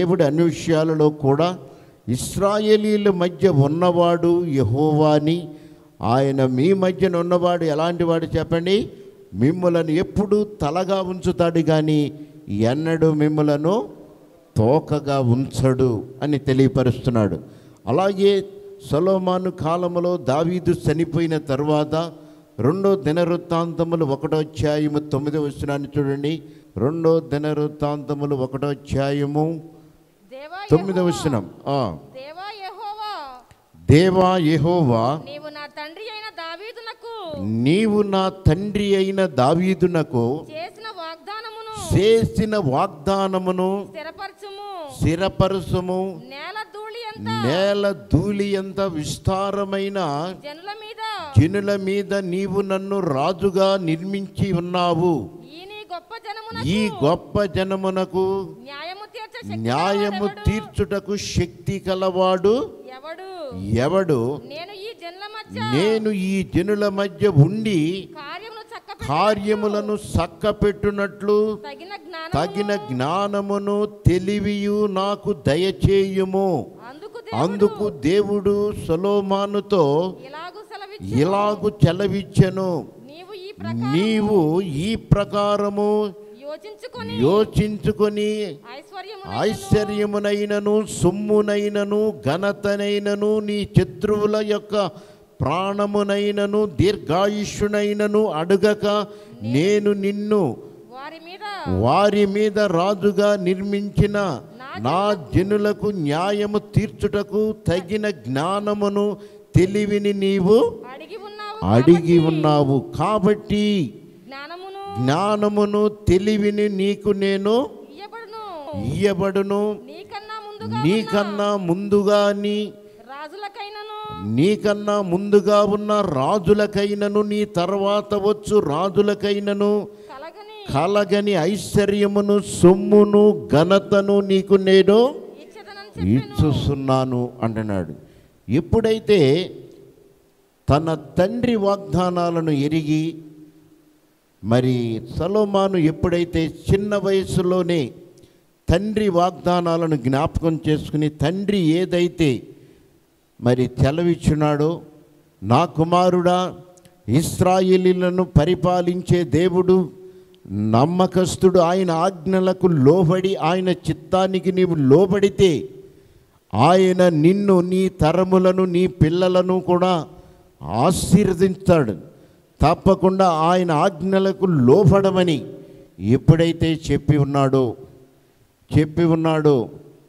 దేవుడు అన్ని విషయాలలో కూడా ఇస్రాయేలీల మధ్య ఉన్నవాడు యహోవాని ఆయన మీ మధ్యన ఉన్నవాడు ఎలాంటి వాడు చెప్పండి మిమ్మలను ఎప్పుడు తలగా ఉంచుతాడు కానీ ఎన్నడూ మిమ్మలను తోకగా ఉంచడు అని తెలియపరుస్తున్నాడు అలాగే సొలోమాను కాలములో దావీదు చనిపోయిన తర్వాత రెండో దినవృత్తాంతములు ఒకటో అధ్యాయము తొమ్మిదో వచనాన్ని చూడండి రెండో దినవృత్తాంతములు ఒకటో అధ్యాయము దేవా తొమ్మిదో యెహోవా, వచనం ఆ, దేవా యెహోవా దేవా యెహోవా నీవు నా తండ్రి అయిన దావీదునకు నీవు నా తండ్రి అయిన దావీదునకు చేసిన వాగ్దానమును చేసిన వాగ్దానమును స్థిరపరచుము స్థిరపరచుము నేల ధూళి ఎంత నేల ధూళి ఎంత విస్తారమైన జనుల మీద జనుల మీద నీవు నన్ను రాజుగా నిర్మించి ఉన్నావు ఈ నీ గొప్ప జనమున ఈ గొప్ప జనమునకు న్యాయము తీర్చే శక్తి న్యాయము గలవాడెవడు? తీర్చుటకు శక్తి కలవాడు ఎవడు ఎవడు నేను ఈ జనుల మధ్య నేను ఈ జనుల మధ్య ఉండి కార్యమును చక్క కార్యములను చక్కపెట్టునట్లు తగిన జ్ఞానం తగిన జ్ఞానమును తెలివియు నాకు దయచేయుము అందుకు అందుకు దేవుడు సొలోమానుతో ఇలాగు సెలవిచ్చు ఇలాగు చెలవిచ్చెను నీవు ఈ ప్రకారం నీవు ఈ ప్రకారము యోచించుకొని యోచించుకొని ఐశ్వర్యము ఐశ్వర్యమునైనను సొమ్మునైనను ఘనతనైనను నీ శత్రువుల యొక్క ప్రాణమునైనను దీర్ఘాయుష్యునైనను అడుగక నేను నిన్ను వారి మీద వారి మీద రాజుగా నిర్మించిన నా జనులకు న్యాయము తీర్చుటకు తగిన జ్ఞానమును తెలివిని నీవు అడిగి ఉన్నావు అడిగి ఉన్నావు కాబట్టి జ్ఞానమును జ్ఞానమును తెలివిని నీకు నేను ఇయ్యబడును ఇయ్యబడును నీకన్నా ముందుగా నీకన్నా ముందుగా నీ రాజులకైనను నీకన్నా ముందుగా ఉన్న రాజులకైనను నీ తర్వాత వచ్చు రాజులకైనను కలగని కలగని ఐశ్వర్యమును సొమ్మును ఘనతను నీకు నేను ఇచ్చదనని చెప్పాను ఇచ్చుస్తున్నాను అంటున్నాడు ఎప్పుడైతే తన తండ్రి వాగ్దానాలను ఎరిగి మరి సలోమాను ఎప్పుడైతే చిన్న వయసులోనే తండ్రి వాగ్దానాలను జ్ఞాపకం చేసుకుని తండ్రి ఏదైతే మరి చెలవిచ్చున్నాడో నా కుమారుడా ఇస్రాయేలీలను పరిపాలించే దేవుడు నమ్మకస్తుడు ఆయన ఆజ్ఞలకు లోబడి ఆయన చిత్తానికి నీవు లోబడితే ఆయన నిన్ను నీ తరములను నీ పిల్లలను కూడా ఆశీర్వదించాడు తప్పకుండా ఆయన ఆజ్ఞలకు లోబడమని ఎప్పుడైతే చెప్పి ఉన్నాడో చెప్పి ఉన్నాడో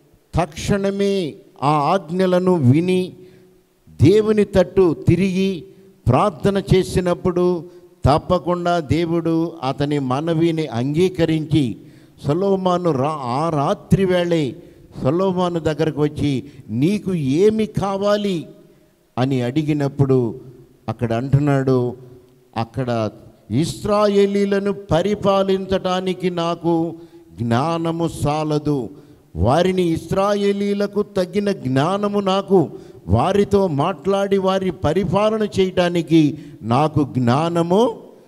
తక్షణమే ఆ ఆజ్ఞలను విని దేవుని తట్టు తిరిగి ప్రార్థన చేసినప్పుడు తప్పకుండా దేవుడు అతని మనవిని అంగీకరించి సొలోమాను రా ఆ రాత్రి వేళే సొలోమాను దగ్గరకు వచ్చి నీకు ఏమి కావాలి అని అడిగినప్పుడు అక్కడ అంటున్నాడు అక్కడ ఇస్రాయేలీలను పరిపాలించటానికి నాకు జ్ఞానము సాలదు వారిని ఇస్రాయేలీలకు తగిన జ్ఞానము నాకు వారితో మాట్లాడి వారి పరిపాలన చేయటానికి నాకు జ్ఞానము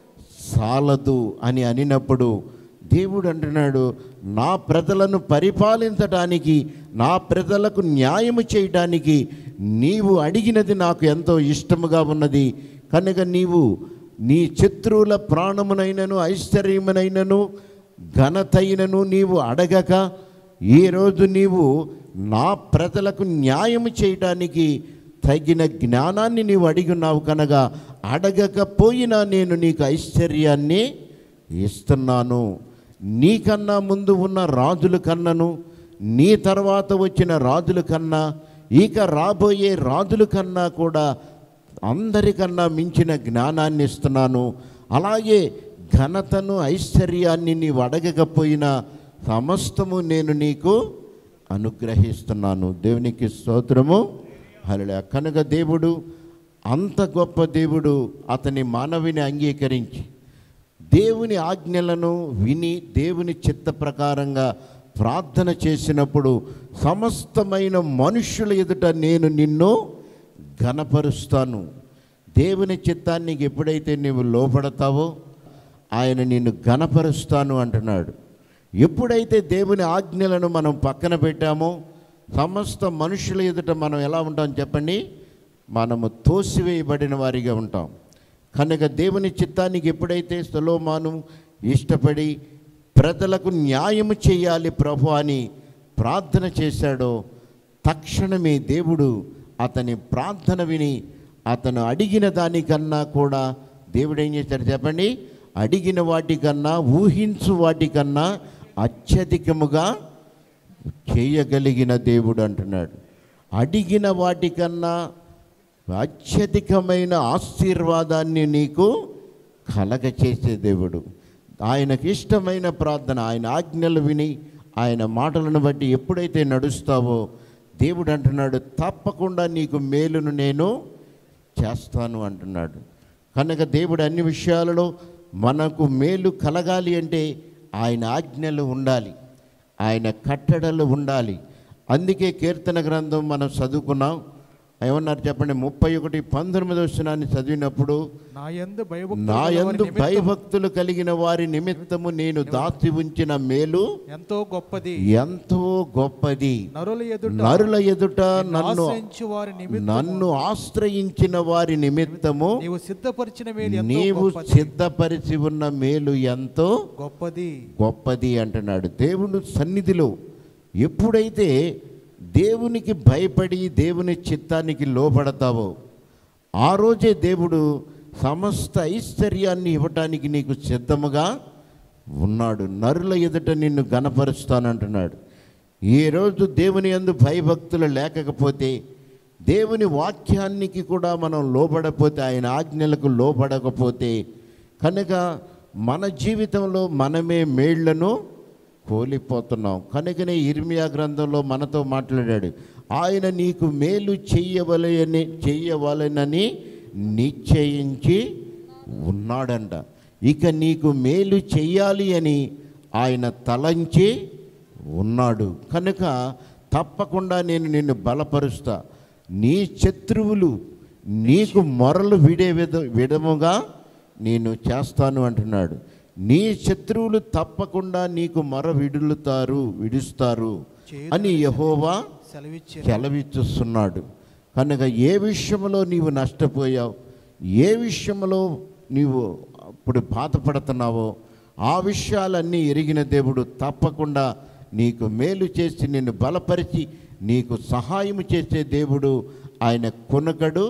సాలదు అని అనినప్పుడు దేవుడు అంటున్నాడు నా ప్రజలను పరిపాలించటానికి నా ప్రజలకు న్యాయము చేయటానికి నీవు అడిగినది నాకు ఎంతో ఇష్టముగా ఉన్నది కనుక నీవు నీ శత్రువుల ప్రాణమునైనను ఐశ్వర్యమునైనను ఘనతైనను నీవు అడగక ఈరోజు నీవు నా ప్రజలకు న్యాయము చేయటానికి తగిన జ్ఞానాన్ని నీవు అడిగి ఉన్నావు కనుక అడగకపోయినా నేను నీకు ఐశ్వర్యాన్ని ఇస్తున్నాను నీకన్నా ముందు ఉన్న రాజుల కన్నను నీ తర్వాత వచ్చిన రాజుల కన్నా ఇక రాబోయే రాజుల కన్నా కూడా అందరికన్నా మించిన జ్ఞానాన్ని ఇస్తున్నాను అలాగే ఘనతను ఐశ్వర్యాన్ని నీవు అడగకపోయినా సమస్తము నేను నీకు అనుగ్రహిస్తున్నాను దేవునికి స్తోత్రము హల్లెలూయా కనుక దేవుడు అంత గొప్ప దేవుడు అతని మానవిని అంగీకరించి దేవుని ఆజ్ఞలను విని దేవుని చిత్త ప్రకారంగా ప్రార్థన చేసినప్పుడు సమస్తమైన మనుష్యుల ఎదుట నేను నిన్ను ఘనపరుస్తాను దేవుని చిత్తానికి ఎప్పుడైతే నీవు లోపడతావో ఆయన నిన్ను ఘనపరుస్తాను అంటున్నాడు ఎప్పుడైతే దేవుని ఆజ్ఞలను మనం పక్కన పెట్టామో సమస్త మనుషుల ఎదుట మనం ఎలా ఉంటాం చెప్పండి మనము తోసివేయబడిన వారిగా ఉంటాం కనుక దేవుని చిత్తానికి ఎప్పుడైతే సొలోమాను ఇష్టపడి ప్రజలకు న్యాయము చేయాలి ప్రభు అని ప్రార్థన చేశాడో తక్షణమే దేవుడు అతని ప్రార్థన విని అతను అడిగిన దానికన్నా కూడా దేవుడు ఏం చేశాడు చెప్పండి అడిగిన వాటికన్నా ఊహించు వాటికన్నా అత్యధికముగా చేయగలిగిన దేవుడు అంటున్నాడు అడిగిన వాటికన్నా అత్యధికమైన ఆశీర్వాదాన్ని నీకు కలగచేసే దేవుడు ఆయనకి ఇష్టమైన ప్రార్థన ఆయన ఆజ్ఞలు విని ఆయన మాటలను బట్టి ఎప్పుడైతే నడుస్తావో దేవుడు అంటున్నాడు తప్పకుండా నీకు మేలును నేను చేస్తాను అంటున్నాడు కనుక దేవుడు అన్ని విషయాలలో మనకు మేలు కలగాలి అంటే ఆయన ఆజ్ఞలు ఉండాలి ఆయన కట్టడలు ఉండాలి అందుకే కీర్తన గ్రంథం మనం చదువుకున్నాం ఏమన్నారు చెప్పండి ముప్పై ఒకటి పంతొమ్మిది వచనాన్ని చదివినప్పుడు నా యందు భయభక్తులు నా గలవారి యందు నిమిత్తము భయభక్తులు కలిగిన వారి నిమిత్తము నేను దాచి ఉంచిన మేలు ఎంతో గొప్పది ఎంతో గొప్పది నరుల ఎదుట నరుల ఎదుట నన్ను ఆశ్రయించు వారి నిమిత్తము నన్ను ఆశ్రయించిన వారి నిమిత్తము నీవు సిద్ధపరిచిన మేలు ఎంతో నీవు గొప్పది సిద్ధపరిచి ఉన్న మేలు ఎంతో గొప్పది గొప్పది అంటున్నాడు దేవుని సన్నిధిలో ఎప్పుడైతే దేవునికి భయపడి దేవుని చిత్తానికి లోబడతావో ఆ రోజే దేవుడు సమస్త ఐశ్వర్యాన్ని ఇవ్వటానికి నీకు సిద్ధముగా ఉన్నాడు నరుల ఎదుట నిన్ను గనపరుస్తానంటున్నాడు ఈ రోజు దేవుని యందు భయభక్తులు లేకపోతే దేవుని వాక్యానికి కూడా మనం లోబడపోతే ఆయన ఆజ్ఞలకు లోబడకపోతే కనుక మన జీవితంలో మనమే మేళ్లను కోల్పోతున్నాం కనుకనే ఇర్మియా గ్రంథంలో మనతో మాట్లాడాడు ఆయన నీకు మేలు చెయ్యవలయని చెయ్యవలనని నిశ్చయించి ఉన్నాడంట ఇక నీకు మేలు చెయ్యాలి అని ఆయన తలంచి ఉన్నాడు కనుక తప్పకుండా నేను నిన్ను బలపరుస్తా నీ శత్రువులు నీకు మొరలు విడే విధ విధముగా నేను చేస్తాను అంటున్నాడు నీ శత్రువులు తప్పకుండా నీకు మొర విడులుతారు విడుస్తారు అని యహోవా సెలవిచ్చి సెలవిచ్చుస్తున్నాడు కనుక ఏ విషయంలో నీవు నష్టపోయావు ఏ విషయంలో నీవు ఇప్పుడు బాధపడుతున్నావో ఆ విషయాలన్నీ ఎరిగిన దేవుడు తప్పకుండా నీకు మేలు చేసి నిన్ను బలపరిచి నీకు సహాయం చేసే దేవుడు ఆయన కొనకడు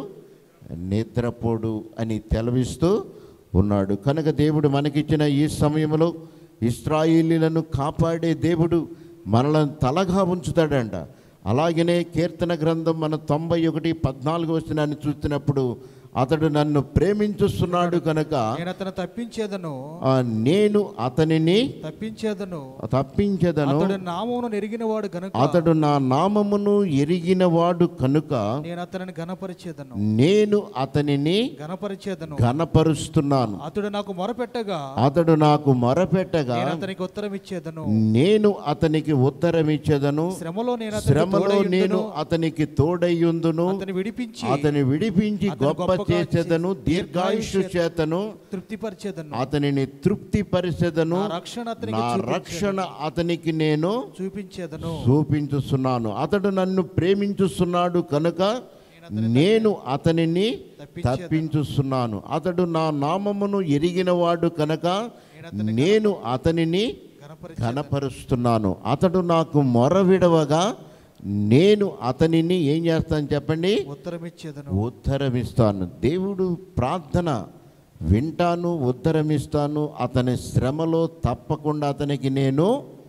నిద్రపోడు అని తెలవిస్తూ ఉన్నాడు కనుక దేవుడు మనకిచ్చిన ఈ సమయంలో ఇస్రాయిలీలను కాపాడే దేవుడు మనలను తలగా ఉంచుతాడంట అలాగనే కీర్తన గ్రంథం మన తొంభై ఒకటి పద్నాలుగు వచనాన్ని చూస్తున్నప్పుడు అతడు నన్ను ప్రేమించుస్తున్నాడు కనుక నేను అతను తప్పించేదను ఆ, నేను అతనిని తప్పించేదను తప్పించదను అతడు నామమును నెరిగిన వాడు గనుక అతడు నా నామమును ఎరిగినవాడు కనుక నేను అతనిని గణపరిచేదను నేను అతనిని గణపరిచేదను ఘనపరుస్తున్నాను అతడు నాకు మొరపెట్టగా అతడు నాకు మొరపెట్టగా నేను అతనికి ఉత్తరం ఇచ్చేదను నేను అతనికి ఉత్తరమిచ్చేదను శ్రమలో నేను అతనికి శ్రమలో తోడై నేను ఉందును. అతనికి తోడయ్యుందును అతని విడిపించి అతని విడిపించి అతను గొప్ప గొప్పగా చేసేదను చేసి దీర్ఘాయుషు చేతను తృప్తిపరిచేదను అతనిని తృప్తి పరిచెదను నా రక్షణ అతనికి నా చూపించేదను. రక్షణ అతనికి నేను చూపించేదను చూపించుస్తున్నాను అతడు నన్ను ప్రేమించుస్తున్నాడు కనుక నేను అతనిని తప్పించుస్తున్నాను అతడు నా నామమును ఎరిగినవాడు కనుక నేను అతనిని గణపరిచి ఘనపరుస్తున్నాను అతడు నాకు మొర విడవగా నేను అతనిని ఏం చేస్తాను చెప్పండి ఉత్తరం ఇచ్చేదను ఉత్తరమిస్తాను దేవుడు ప్రార్థన వింటాను ఉత్తరమిస్తాను అతని శ్రమలో తప్పకుండా అతనికి నేను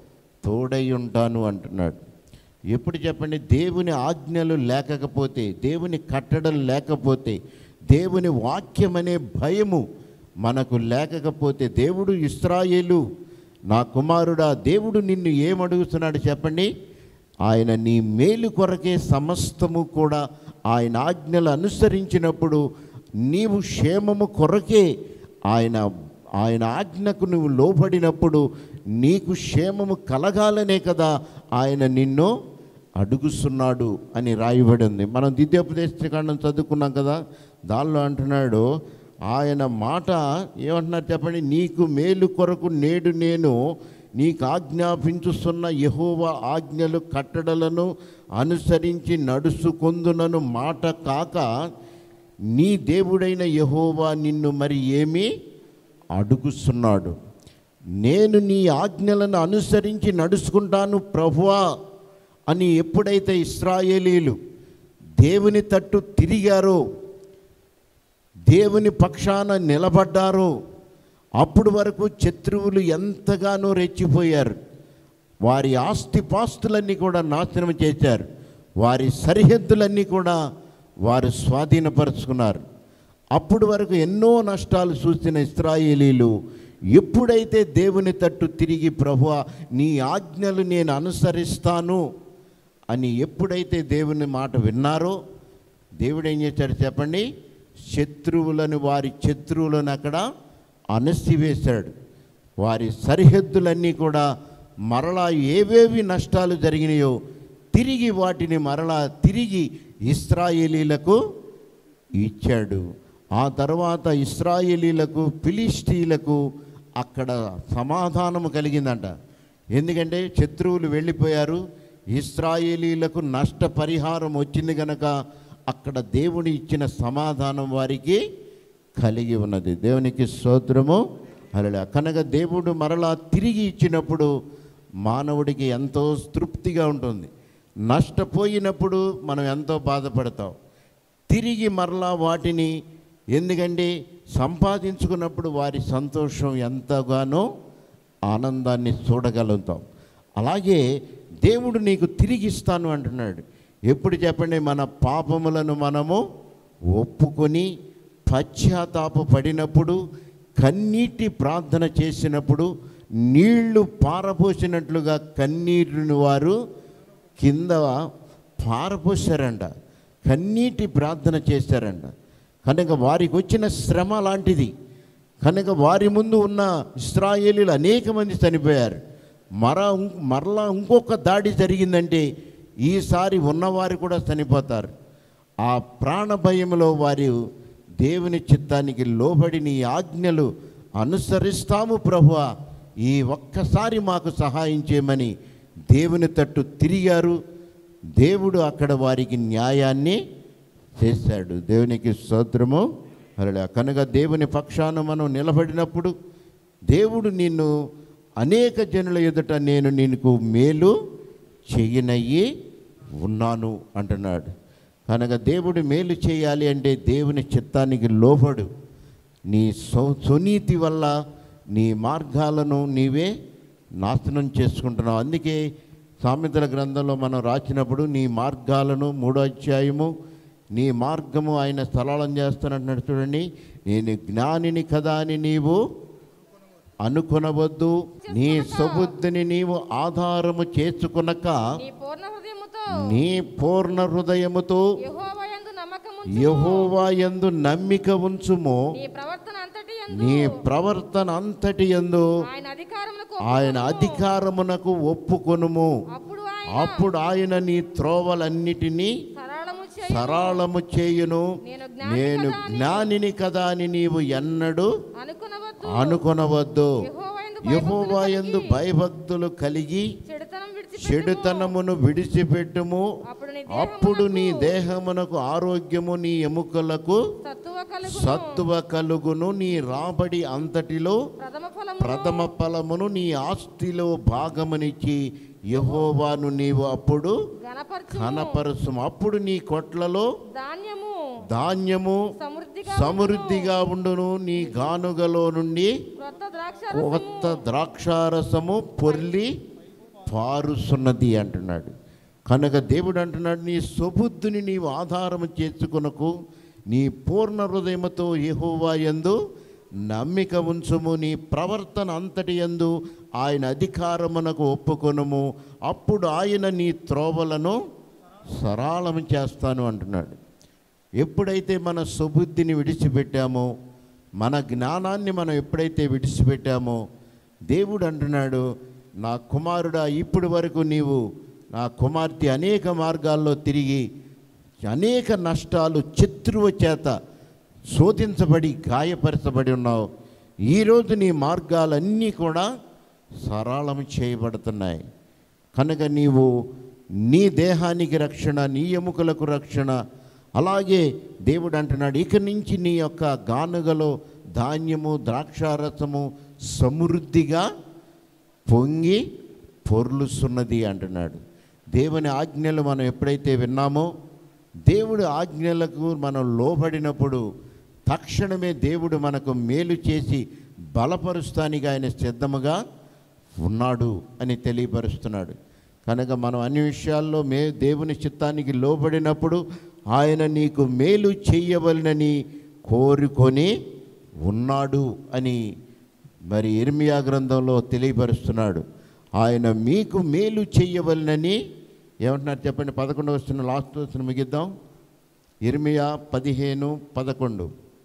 తోడై ఉంటాను అంటున్నాడు ఎప్పుడు చెప్పండి దేవుని ఆజ్ఞలు లేకపోతే దేవుని కట్టడలు లేకపోతే దేవుని వాక్యం అనే భయము మనకు లేకపోతే దేవుడు ఇస్రాయేలు నా కుమారుడా దేవుడు నిన్ను ఏమడుగుతున్నాడు చెప్పండి ఆయన నీ మేలు కొరకే సమస్తము కూడా ఆయన ఆజ్ఞలు అనుసరించినప్పుడు నీవు క్షేమము కొరకే ఆయన ఆయన ఆజ్ఞకు నువ్వు లోబడినప్పుడు నీకు క్షేమము కలగాలనే కదా ఆయన నిన్ను అడుగుస్తున్నాడు అని రాయబడి ఉంది మనం ద్వితీయోపదేశకాండం చదువుకున్నాం కదా దానిలో అంటున్నాడు ఆయన మాట ఏమంటున్నారు చెప్పండి నీకు మేలు కొరకు నేడు నేను నీకు ఆజ్ఞాపించుస్తున్న యహోవా ఆజ్ఞలు కట్టడలను అనుసరించి నడుచుకొందునను మాట కాక నీ దేవుడైన యహోవా నిన్ను మరి ఏమీ అడుగుస్తున్నాడు నేను నీ ఆజ్ఞలను అనుసరించి నడుచుకుంటాను ప్రభువా అని ఎప్పుడైతే ఇస్రాయేలీలు దేవుని తట్టు తిరిగారో దేవుని పక్షాన నిలబడ్డారో అప్పుడు వరకు శత్రువులు ఎంతగానో రెచ్చిపోయారు వారి ఆస్తిపాస్తులన్నీ కూడా నాశనం చేశారు వారి సరిహద్దులన్నీ కూడా వారు స్వాధీనపరుచుకున్నారు అప్పుడు వరకు ఎన్నో నష్టాలు చూసిన ఇస్రాయేలీలు ఎప్పుడైతే దేవుని తట్టు తిరిగి ప్రభువా నీ ఆజ్ఞలు నేను అనుసరిస్తాను అని ఎప్పుడైతే దేవుని మాట విన్నారో దేవుడు ఏం చేశాడు చెప్పండి శత్రువులను వారి శత్రువులను అక్కడ అణసివేశాడు వారి సరిహద్దులన్నీ కూడా మరలా ఏవేవి నష్టాలు జరిగినాయో తిరిగి వాటిని మరలా తిరిగి ఇస్రాయేలీలకు ఇచ్చాడు ఆ తర్వాత ఇస్రాయేలీలకు ఫిలిస్టీలకు అక్కడ సమాధానము కలిగిందంట ఎందుకంటే శత్రువులు వెళ్ళిపోయారు ఇస్రాయేలీలకు నష్టపరిహారం వచ్చింది కనుక అక్కడ దేవుడు ఇచ్చిన సమాధానం వారికి కలిగి ఉన్నది దేవునికి స్తోత్రము అలా కనుక దేవుడు మరలా తిరిగి ఇచ్చినప్పుడు మానవుడికి ఎంతో తృప్తిగా ఉంటుంది నష్టపోయినప్పుడు మనం ఎంతో బాధపడతాం తిరిగి మరలా వాటిని ఎందుకంటే సంపాదించుకున్నప్పుడు వారి సంతోషం ఎంతగానో ఆనందాన్ని చూడగలుగుతాం అలాగే దేవుడు నీకు తిరిగి ఇస్తాను అంటున్నాడు ఎప్పుడు చెప్పండి మన పాపములను మనము ఒప్పుకొని పశ్చాత్తాప పడినప్పుడు కన్నీటి ప్రార్థన చేసినప్పుడు నీళ్లు పారపోసినట్లుగా కన్నీరుని వారు కింద పారపోసారంట కన్నీటి ప్రార్థన చేశారంట కనుక వారికి వచ్చిన శ్రమ లాంటిది కనుక వారి ముందు ఉన్న ఇస్రాయేలీలు అనేక మంది చనిపోయారు మర మరలా ఇంకొక దాడి జరిగిందంటే ఈసారి ఉన్నవారు కూడా చనిపోతారు ఆ ప్రాణ భయంలో వారు దేవుని చిత్తానికి లోబడి నీ ఆజ్ఞలు అనుసరిస్తాము ప్రభువా ఈ ఒక్కసారి మాకు సహాయం చేయమని దేవుని తట్టు తిరిగారు దేవుడు అక్కడ వారికి న్యాయాన్ని చేశాడు దేవునికి స్తోత్రము అలా కనుక దేవుని పక్షాన మనం నిలబడినప్పుడు దేవుడు నిన్ను అనేక జనుల ఎదుట నేను నీకు మేలు చెయ్యనయ్యి ఉన్నాను అంటున్నాడు కనుక దేవుడు మేలు చేయాలి అంటే దేవుని చిత్తానికి లోబడు నీ సో సునీతి వల్ల నీ మార్గాలను నీవే నాశనం చేసుకుంటున్నావు అందుకే సామెతల గ్రంథంలో మనం రాసినప్పుడు నీ మార్గాలను మూడో అధ్యాయము నీ మార్గము ఆయన స్థలాలను చేస్తానంటున్నాడు చూడండి నేను జ్ఞానిని కదా అని నీవు అనుకొనవద్దు నీ సబుద్ధిని నీవు ఆధారము చేసుకునక నీ పూర్ణ హృదయముతో నీ పూర్ణ హృదయముతో యెహోవాయందు నమ్మకము యహోవా యందు నమ్మిక ఉంచుము నీ ప్రవర్తన అంతటి యందు నీ ప్రవర్తన అంతటి యందు ఆయన అధికారములకు ఆయన ఒప్పుకొనుము. అధికారమునకు ఒప్పుకొనుము అప్పుడు ఆయన అప్పుడు ఆయన నీ త్రోవలన్నిటినీ సరళము చేయును. సరళము చేయును నేను జ్ఞాని నేను కదా అని జ్ఞానిని కదా అని నీవు ఎన్నడూ అనుకునవద్దు అనుకొనవద్దు యెహోవాయందు యహోవా యందు భయభక్తులు కలిగి భయభక్తులు కలిగి చెడుతనం విడిచిపెట్టుము. చెడుతనమును విడిచిపెట్టుము అప్పుడు నీ అప్పుడు నీ దేహమునకు దేహమునకు ఆరోగ్యము నీ ఎముకలకు సత్తువ కలుగును. సత్తువ కలుగును నీ రాబడి అంతటిలో ప్రథమ ఫలము ప్రథమ ఫలమును నీ ఆస్తిలో భాగమునిచ్చి యహోవాను నీవు అప్పుడు గణపరచు కనపరచు అప్పుడు నీ కొట్లలో ధాన్యము ధాన్యము సమృద్ధిగా సమృద్ధిగా ఉండును నీ గానుగలో నుండి క్రొత్త ద్రాక్ష కొత్త ద్రాక్షారసము పొర్లి పారుస్తున్నది అంటున్నాడు కనుక దేవుడు అంటున్నాడు నీ సుబుద్ధిని నీవు ఆధారము చేసుకునకు నీ పూర్ణ హృదయముతో యెహోవా యందు నమ్మిక ఉంచుము నీ ప్రవర్తన అంతటి యందు ఆయన అధికారమునకు ఒప్పుకొనుము అప్పుడు ఆయన నీ త్రోవలను సరళం చేస్తాను అంటున్నాడు ఎప్పుడైతే మన సుబుద్ధిని విడిచిపెట్టామో మన జ్ఞానాన్ని మనం ఎప్పుడైతే విడిచిపెట్టామో దేవుడు అంటున్నాడు నా కుమారుడా ఇప్పటి వరకు నీవు నా కుమార్తె అనేక మార్గాల్లో తిరిగి అనేక నష్టాలు శత్రువు చేత శోధించబడి గాయపరచబడి ఉన్నావు ఈరోజు నీ మార్గాలన్నీ కూడా సరళం చేయబడుతున్నాయి కనుక నీవు నీ దేహానికి రక్షణ నీ ఎముకలకు రక్షణ అలాగే దేవుడు అంటున్నాడు ఇక నుంచి నీ యొక్క గానుగలో ధాన్యము ద్రాక్షారసము సమృద్ధిగా పొంగి పొర్లుస్తున్నది అంటున్నాడు దేవుని ఆజ్ఞలు మనం ఎప్పుడైతే విన్నామో దేవుడి ఆజ్ఞలకు మనం లోబడినప్పుడు తక్షణమే దేవుడు మనకు మేలు చేసి బలపరుస్తానికి ఆయన సిద్ధముగా ఉన్నాడు అని తెలియపరుస్తున్నాడు కనుక మనం అన్ని విషయాల్లో మే దేవుని చిత్తానికి లోబడినప్పుడు ఆయన నీకు మేలు చెయ్యవలనని కోరుకొని ఉన్నాడు అని మరి ఇర్మియా గ్రంథంలో తెలియపరుస్తున్నాడు ఆయన మీకు మేలు చెయ్యవలనని ఏమంటున్నారు చెప్పండి పదకొండు వస్తున్న లాస్ట్ వస్తున్న ముగిద్దాం ఇర్మియా పదిహేను పదకొండు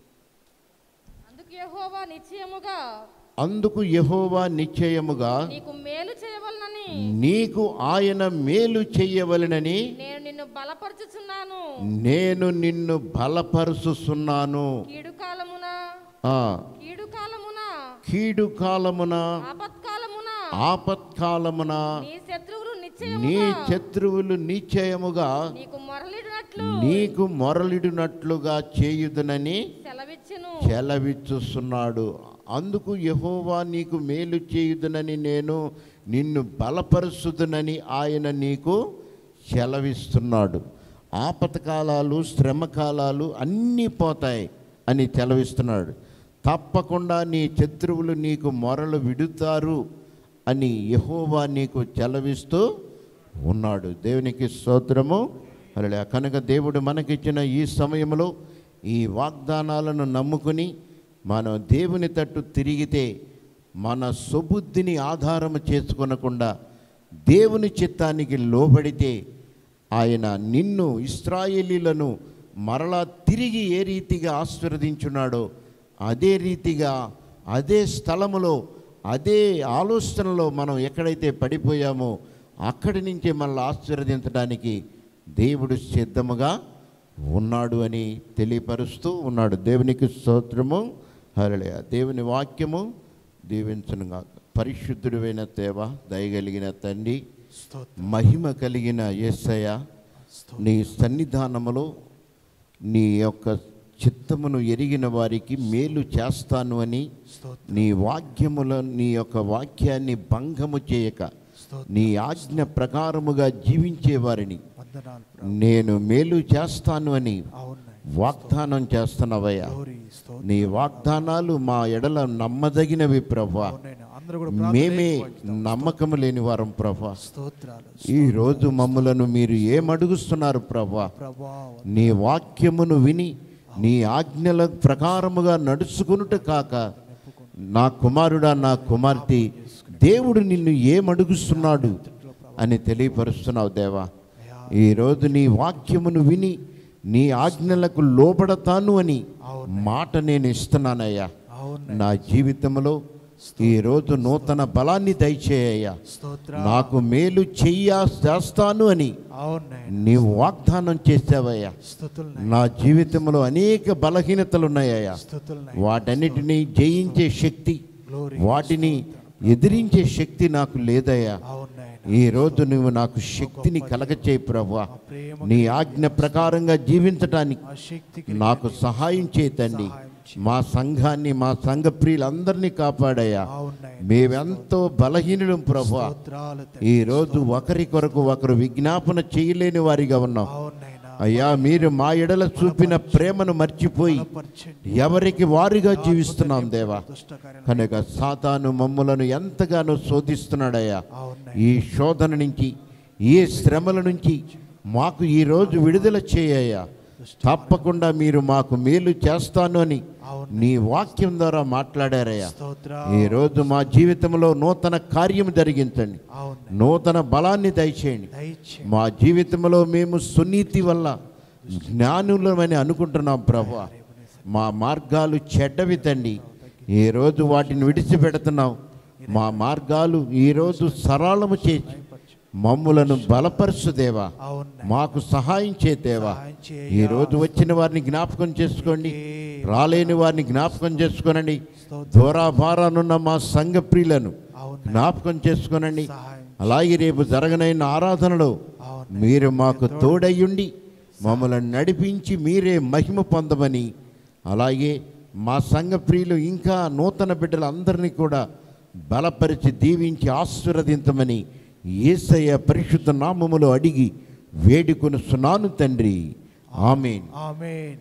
అందుకు యెహోవా నిశ్చయముగా అందుకు యెహోవా నిశ్చయముగా నీకు మేలు చేయవలనని నీకు ఆయన మేలు చెయ్యవలనని నేను నిన్ను బలపరచుచున్నాను నేను నిన్ను బలపరుచుస్తున్నాను కీడు కాలమున ఆ, కీడు కాలమున కీడు కాలమున ఆపత్కాలమున ఆపత్కాలమున నీ శత్రువులు నీ నిశ్చయముగా శత్రువులు నిశ్చయముగా నీకు మొరలిడినట్లు నీకు మొరలిడినట్లుగా చేయుదునని సెలవిచ్చును చెలవిచ్చుస్తున్నాడు అందుకు యెహోవా నీకు మేలు చేయుదునని నేను నిన్ను బలపరుచుదునని ఆయన నీకు సెలవిస్తున్నాడు ఆపతకాలాలు శ్రమకాలాలు అన్నీ పోతాయి అని సెలవిస్తున్నాడు తప్పకుండా నీ శత్రువులు నీకు మొరలు విడుతారు అని యెహోవా నీకు చెలవిస్తూ ఉన్నాడు దేవునికి స్తోత్రము అలా కనుక దేవుడు మనకిచ్చిన ఈ సమయంలో ఈ వాగ్దానాలను నమ్ముకుని మనం దేవుని తట్టు తిరిగితే మన సుబుద్ధిని ఆధారము చేసుకొనకుండా దేవుని చిత్తానికి లోబడితే ఆయన నిన్ను ఇస్రాయేలీలను మరలా తిరిగి ఏ రీతిగా ఆశీర్వదించున్నాడో అదే రీతిగా అదే స్థలములో అదే ఆలోచనలో మనం ఎక్కడైతే పడిపోయామో అక్కడి నుంచే మనల్ని ఆశీర్వదించడానికి దేవుడు సిద్ధముగా ఉన్నాడు అని తెలియపరుస్తూ ఉన్నాడు దేవునికి స్తోత్రము హరళయ దేవుని వాక్యము దీవించనుగా పరిశుద్ధుడైన తేవ దయగలిగిన తండ్రి స్తోత్రం మహిమ కలిగిన యేసయ్య నీ సన్నిధానములో నీ యొక్క చిత్తమును ఎరిగిన వారికి మేలు చేస్తాను అని స్తోత్రం నీ వాక్యముల నీ యొక్క వాక్యాన్ని భంగము చేయక స్తోత్రం నీ ఆజ్ఞ ప్రకారముగా జీవించే వారిని వందనాలు ప్రభు. నేను మేలు చేస్తాను అని అవునాయన వాగ్దానం చేస్తున్నావయ్యా గౌరీ స్తోత్రం నీ వాగ్దానాలు మా ఎడల నమ్మదగినవి ప్రభా అవునాయన అందరూ కూడా ప్రార్థన మేమే ఎక్కువ నమ్మకము లేని వారం ప్రభా స్తోత్రాలు ఈ రోజు మమ్ములను మీరు ఏమడుగుస్తున్నారు ప్రభా ప్రభా నీ వాక్యమును విని నీ ఆజ్ఞల ప్రకారముగా నడుచుకునుట కాక నా కుమారుడా నా కుమార్తె దేవుడు నిన్ను ఏమడుగుస్తున్నాడు అని తెలియపరుస్తున్నావు దేవా ఈరోజు నీ వాక్యమును విని నీ ఆజ్ఞలకు లోబడతాను అని మాట నేను ఇస్తున్నానయ్యా అవునాయన నా జీవితంలో ఈరోజు నూతన బలాన్ని దయచేయ్యా స్తోత్ర నాకు మేలు చెయ్యా చేస్తాను అని అవునాయన నీవు వాగ్దానం చేసావయ్యా స్తుతులు నా జీవితంలో అనేక బలహీనతలు ఉన్నాయ్యా స్తుతులు వాటన్నిటినీ జయించే శక్తి గ్లోరీ వాటిని ఎదిరించే శక్తి నాకు లేదయ్యా అవునాయన ఈ రోజు నువ్వు నాకు శక్తిని కలగచేయి ప్రభా ఆ ప్రేమ నీ ఆజ్ఞ ప్రకారంగా జీవించటానికి ఆ శక్తికి నాకు సహాయం చేతండి సహాయం చేయి. మా సంఘాన్ని మా సంఘ ప్రియులందరినీ కాపాడయ్యా అవునాయన మేమెంతో బలహీనులం ప్రభా స్తోత్రాలు ఈ రోజు ఒకరి కొరకు ఒకరు విజ్ఞాపన చేయలేని వారిగా ఉన్నాం అవునాయన అయ్యా మీరు మా ఎడల చూపిన ప్రేమను మర్చిపోయి బలపరచండి ఎవరికి వారిగా జీవిస్తున్నాం దేవా దుష్టకార్యాలు కనుక సాతాను మమ్ములను ఎంతగానో శోధిస్తున్నాడయ్యా అవునాయన ఈ శోధన నుంచి ఈ శ్రమల నుంచి మాకు ఈరోజు విడుదల చేయయ్యా తప్పకుండా మీరు మాకు మేలు చేస్తాను అని అవును నీ వాక్యం ద్వారా మాట్లాడారయ్యా స్తోత్ర ఈరోజు మా జీవితంలో నూతన కార్యం జరిగించండి అవును నూతన బలాన్ని దయచేయండి దయచే మా జీవితంలో మేము సునీతి వల్ల జ్ఞానులమని అనుకుంటున్నాం ప్రభా మా మార్గాలు చెడ్డవి తండి ఈరోజు వాటిని విడిచిపెడుతున్నాం మా మార్గాలు ఈరోజు సరళము చేసి మమ్ములను బలపరచు దేవా అవును మాకు సహాయం చేతేవా సహాయం చేయ. ఈరోజు వచ్చిన వారిని జ్ఞాపకం చేసుకోండి రాలేని వారిని జ్ఞాపకం చేసుకొనండి స్తోత్రం. దూరాభారానున్న మా సంఘ ప్రియులను అవును జ్ఞాపకం చేసుకొనండి సహాయం అలాగే రేపు జరగనైన ఆరాధనలో అవును మీరు మాకు తోడయ్యుండి మమ్మల్ని నడిపించి మీరే మహిమ పొందమని అలాగే మా సంఘ ప్రియులు ఇంకా నూతన బిడ్డలందరినీ కూడా బలపరిచి దీవించి ఆశీర్వదించమని యేసయ్య పరిశుద్ధ నామములో అడిగి వేడుకొని సునాను తండ్రి ఆమెన్ ఆమేన్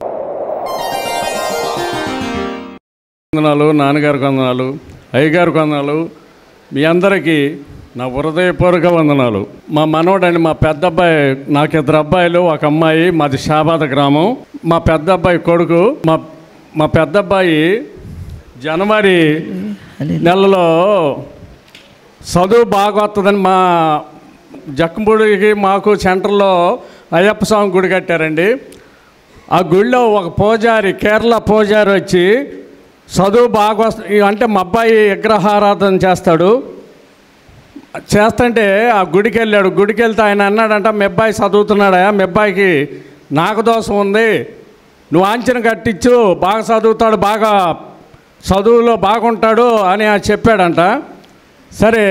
వందనాలు నాన్నగారికి వందనాలు అయ్యగారికి వందనాలు మీ అందరికీ నా హృదయపూర్వక వందనాలు మా మనవడండి మా పెద్ద అబ్బాయి నాకు ఇద్దరు అబ్బాయిలు ఒక అమ్మాయి మాది షాబాద్ గ్రామం మా పెద్ద అబ్బాయి కొడుకు మా మా పెద్ద అబ్బాయి జనవరి నెలలో చదువు బాగా వస్తుందని మా జక్కంపూడికి మాకు సెంటర్లో అయ్యప్ప స్వామి గుడి కట్టారండి ఆ గుడిలో ఒక పూజారి కేరళ పూజారి వచ్చి చదువు బాగా వస్త అంటే మా అబ్బాయి విగ్రహారాధన చేస్తాడు చేస్తుంటే ఆ గుడికి వెళ్ళాడు గుడికి వెళ్తే ఆయన అన్నాడంట మీ అబ్బాయి చదువుతున్నాడా మీ అబ్బాయికి నాకు దోషం ఉంది నువ్వు ఆంచన కట్టించు బాగా చదువుతాడు బాగా చదువులో బాగుంటాడు అని ఆయన చెప్పాడంట సరే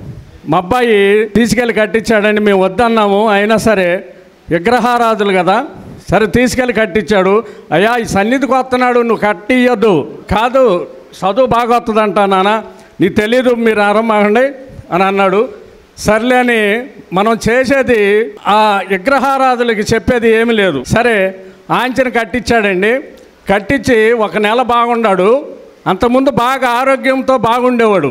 మా అబ్బాయి తీసుకెళ్ళి కట్టించాడండి మేము వద్దన్నాము అయినా సరే విగ్రహారాధులు కదా సరే తీసుకెళ్ళి కట్టించాడు అయ్యా ఈ సన్నిధికి వస్తున్నాడు నువ్వు కట్టియొద్దు కాదు చదువు బాగా వస్తుందంట నాన్న నీకు తెలీదు మీరు ఆరంభండి అని అన్నాడు సర్లే అని మనం చేసేది ఆ విగ్రహారాధులకి చెప్పేది ఏమీ లేదు సరే ఆంచన కట్టించాడండి కట్టించి ఒక నెల బాగున్నాడు అంతకుముందు బాగా ఆరోగ్యంతో బాగుండేవాడు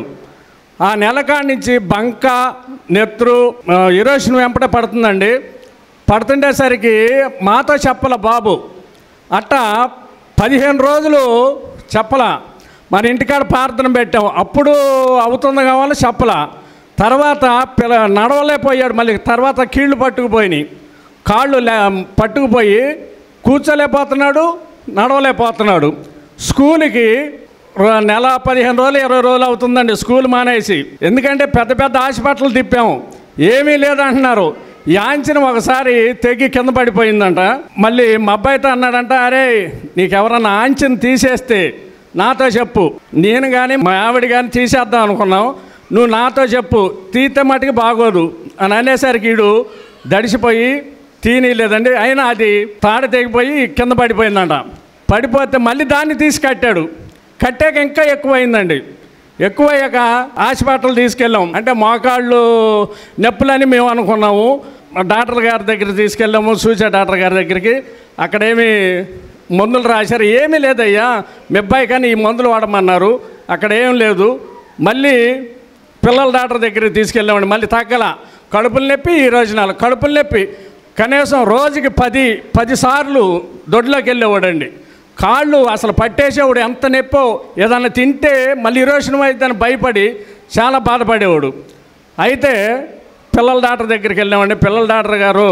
ఆ నెలకాడి నుంచి బంక నెత్రు ఆ, ఇరోషన్ వెంపట పడుతుందండి పడుతుండేసరికి మాతో చెప్పల బాబు అట్టా పదిహేను రోజులు చెప్పల మన ఇంటికాడ ప్రార్థన పెట్టాం అప్పుడు అవుతుంది కావాలి చెప్పల తర్వాత పిల్ల నడవలేకపోయాడు మళ్ళీ తర్వాత కీళ్ళు పట్టుకుపోయినాయి కాళ్ళు లే పట్టుకుపోయి కూర్చోలేకపోతున్నాడు నడవలేకపోతున్నాడు స్కూల్కి ర- నెల పదిహేను రోజులు ఇరవై రోజులు అవుతుందండి స్కూల్ మానేసి ఎందుకంటే పెద్ద పెద్ద హాస్పిటల్ తిప్పాము ఏమీ లేదంటున్నారు యాంచిన ఒకసారి తెగి కింద పడిపోయిందంట మళ్ళీ మా అబ్బాయితో అన్నాడంట అరే నీకెవరన్నా ఆంచిన తీసేస్తే నాతో చెప్పు నేను కానీ మా ఆవిడ కానీ తీసేద్దాం అనుకున్నాం నువ్వు నాతో చెప్పు తీతే మటుకు బాగోదు అని అనేసరికి వీడు దడిసిపోయి తీయలేదండి అయినా అది తాడ తెగిపోయి కింద పడిపోయిందంట పడిపోతే మళ్ళీ దాన్ని తీసి కట్టాడు కట్టాక ఇంకా ఎక్కువైందండి ఎక్కువయ్యాక హాస్పిటల్ తీసుకెళ్ళాం అంటే మోకాళ్ళు నొప్పులని మేము అనుకున్నాము మా డాక్టర్ గారి దగ్గరికి తీసుకెళ్ళాము సూచే డాక్టర్ గారి దగ్గరికి అక్కడేమి మందులు రాశారు ఏమీ లేదయ్యా మీ అబ్బాయి కానీ ఈ మందులు వాడమన్నారు అక్కడ ఏం లేదు మళ్ళీ పిల్లల డాక్టర్ దగ్గరికి తీసుకెళ్ళామండి మళ్ళీ తగ్గల కడుపులు నొప్పి ఈ రోజు నాలుగు కడుపులు నొప్పి కనీసం రోజుకి పది పది సార్లు దొడ్లోకి వెళ్ళేవాడండి కాళ్ళు అసలు పట్టేసేవాడు ఎంత నొప్పో ఏదన్నా తింటే మళ్ళీ ఇరోషణం అయిద్దని భయపడి చాలా బాధపడేవాడు అయితే పిల్లల డాక్టర్ దగ్గరికి వెళ్ళామండి పిల్లల డాక్టర్ గారు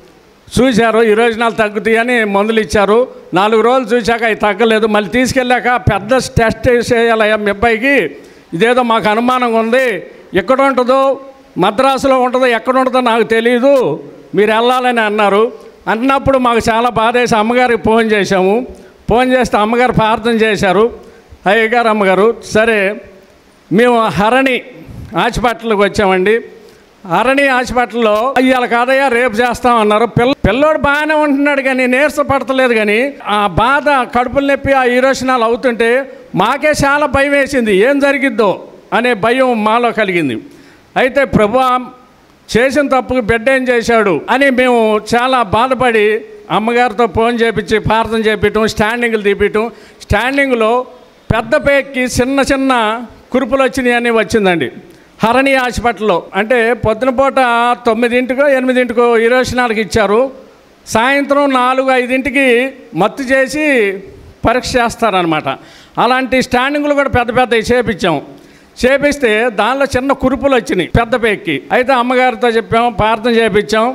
చూశారు ఈ రోజు నాలుగు తగ్గుతాయని మందులు ఇచ్చారు నాలుగు రోజులు చూశాక అవి తగ్గలేదు మళ్ళీ తీసుకెళ్ళాక పెద్ద టెస్ట్ చేయాలయ్యా మీ అబ్బాయికి ఇదేదో మాకు అనుమానంగా ఉంది ఎక్కడ ఉంటుందో మద్రాసులో ఉంటుందో ఎక్కడ ఉంటుందో నాకు తెలియదు మీరు వెళ్ళాలని అన్నారు అన్నప్పుడు మాకు చాలా బాధేసి అమ్మగారికి ఫోన్ చేశాము ఫోన్ చేస్తే అమ్మగారు ప్రార్థన చేశారు అయ్యగారు అమ్మగారు సరే మేము హరణి హాస్పిటల్కి వచ్చామండి హరణి హాస్పిటల్లో ఇవాళ కాదయ్యా రేపు చేస్తామన్నారు పిల్ల పిల్లోడు బాగానే ఉంటున్నాడు కానీ నీరస పడతలేదు కానీ ఆ బాధ కడుపులు నొప్పి ఆ ఈరోషనాలు అవుతుంటే మాకే చాలా భయం వేసింది ఏం జరిగిద్దో అనే భయం మాలో కలిగింది అయితే ప్రభు చేసిన తప్పుకు బిడ్డ ఏం చేశాడు అని మేము చాలా బాధపడి అమ్మగారితో ఫోన్ చేపించి ప్రార్థన చేపించడం స్టాండింగ్లు తీపించడం స్టాండింగ్లో పెద్ద పేక్కి చిన్న చిన్న కురుపులు వచ్చినాయి అని వచ్చిందండి హరణి హాస్పిటల్లో అంటే పొద్దున పూట తొమ్మిదింటికో ఎనిమిదింటికో ఇరోషనాలకు ఇచ్చారు సాయంత్రం నాలుగు ఐదింటికి మత్తు చేసి పరీక్ష చేస్తారనమాట అలాంటి స్టాండింగ్లు కూడా పెద్ద పెద్దవి చేపించాం చేపిస్తే దానిలో చిన్న కురుపులు వచ్చినాయి పెద్ద పేక్కి అయితే అమ్మగారితో చెప్పాం ప్రార్థన చేపించాం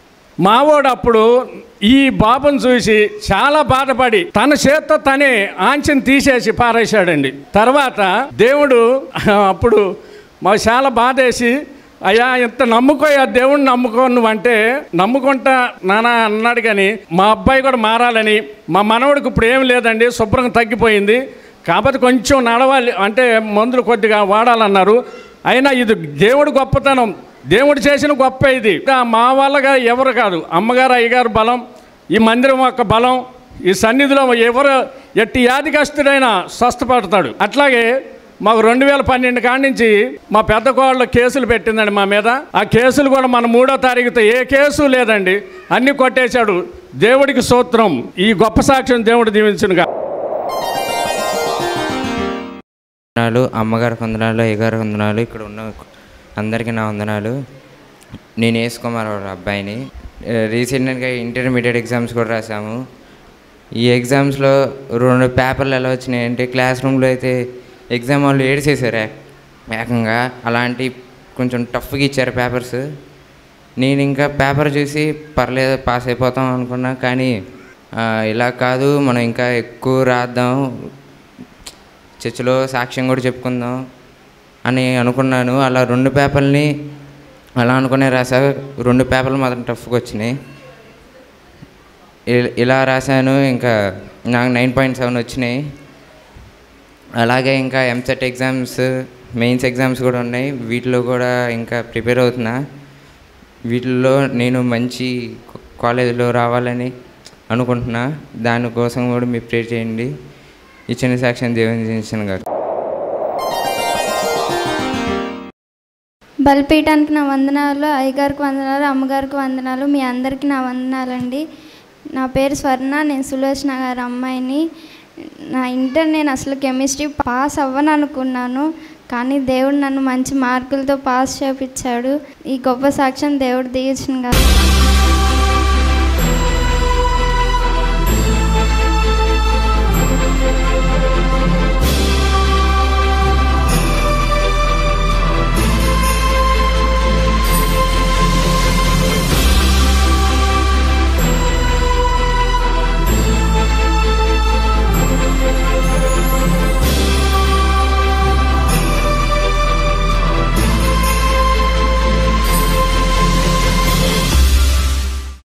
మావోడు అప్పుడు ఈ బాబుని చూసి చాలా బాధపడి తన చేత్తో తనే ఆంచెని తీసేసి పారేశాడండి తర్వాత దేవుడు అప్పుడు మాకు చాలా బాధేసి అయ్యా ఇంత నమ్ముకోయా దేవుణ్ణి నమ్ముకో నువ్వు అంటే నమ్ముకుంటా నానా అన్నాడు కానీ మా అబ్బాయి కూడా మారాలని మా మనవడికి ఇప్పుడు ఏం లేదండి శుభ్రంగా తగ్గిపోయింది కాకపోతే కొంచెం నడవాలి అంటే మందులు కొద్దిగా వాడాలన్నారు అయినా ఇది దేవుడి గొప్పతనం దేవుడు చేసిన గొప్ప ఇది ఇంకా మా వాళ్ళగా ఎవరు కాదు అమ్మగారు అయ్యగారు బలం ఈ మందిరం యొక్క బలం ఈ సన్నిధిలో ఎవరు ఎట్టి యాదికస్తుడైనా స్వస్థపడతాడు అట్లాగే మాకు రెండు వేల పన్నెండు కాడి నుంచి మా పెద్ద కోళ్ళు కేసులు పెట్టిందండి మా మీద ఆ కేసులు కూడా మన మూడో తారీఖుతో ఏ కేసు లేదండి అన్ని కొట్టేశాడు దేవుడికి సూత్రం ఈ గొప్ప సాక్ష్యం దేవుడు దీవించునుగా వందనాలు అమ్మగారికి వందనాలు అయ్యగారికి వందనాలు ఇక్కడ ఉన్న అందరికీ నా వందనాలు నేను వేసుకోమారు అబ్బాయిని ఆ, రీసెంట్గా ఇంటర్మీడియట్ ఎగ్జామ్స్ కూడా రాసాము ఈ ఎగ్జామ్స్లో రెండు పేపర్లు ఎలా వచ్చినాయి అంటే క్లాస్ రూమ్లో అయితే ఎగ్జామ్ వాళ్ళు ఏడిసేసారు ఏక- ఏకంగా అలాంటి కొంచెం టఫ్గా ఇచ్చారు పేపర్స్ నేను ఇంకా పేపర్ చూసి పర్లేదు పాస్ అయిపోతాం అనుకున్నా కానీ ఆ, ఇలా కాదు మనం ఇంకా ఎక్కువ రాద్దాం చర్చిలో సాక్ష్యం కూడా చెప్పుకుందాం అని అనుకున్నాను అలా రెండు పేపర్ని అలా అనుకునే రాసా రెండు పేపర్లు మాత్రం టఫ్గా వచ్చినాయి ఇ- ఇలా రాశాను ఇంకా నాకు నైన్ పాయింట్ సెవెన్ వచ్చినాయి అలాగే ఇంకా ఎంసెట్ ఎగ్జామ్స్ మెయిన్స్ ఎగ్జామ్స్ కూడా ఉన్నాయి వీటిలో కూడా ఇంకా ప్రిపేర్ అవుతున్నా వీటిల్లో నేను మంచి కాలేజీలో రావాలని అనుకుంటున్నా దానికోసం కూడా మీరు ప్రే చేయండి ఇచ్చిన సాక్ష్యం దేవుని దించిన గారు బలిపీయటానికి నా వందనాలు అయ్యగారికి వందనాలు అమ్మగారికి వందనాలు మీ అందరికీ నా వందనాలండి నా పేరు స్వర్ణ నేను సులోచన గారి అమ్మాయిని నా ఇంటర్ నేను అసలు కెమిస్ట్రీ పాస్ అవ్వను అనుకున్నాను కానీ దేవుడు నన్ను మంచి మార్కులతో పాస్ చేపించాడు ఈ గొప్ప సాక్ష్యం దేవుడు దీవించిన గారు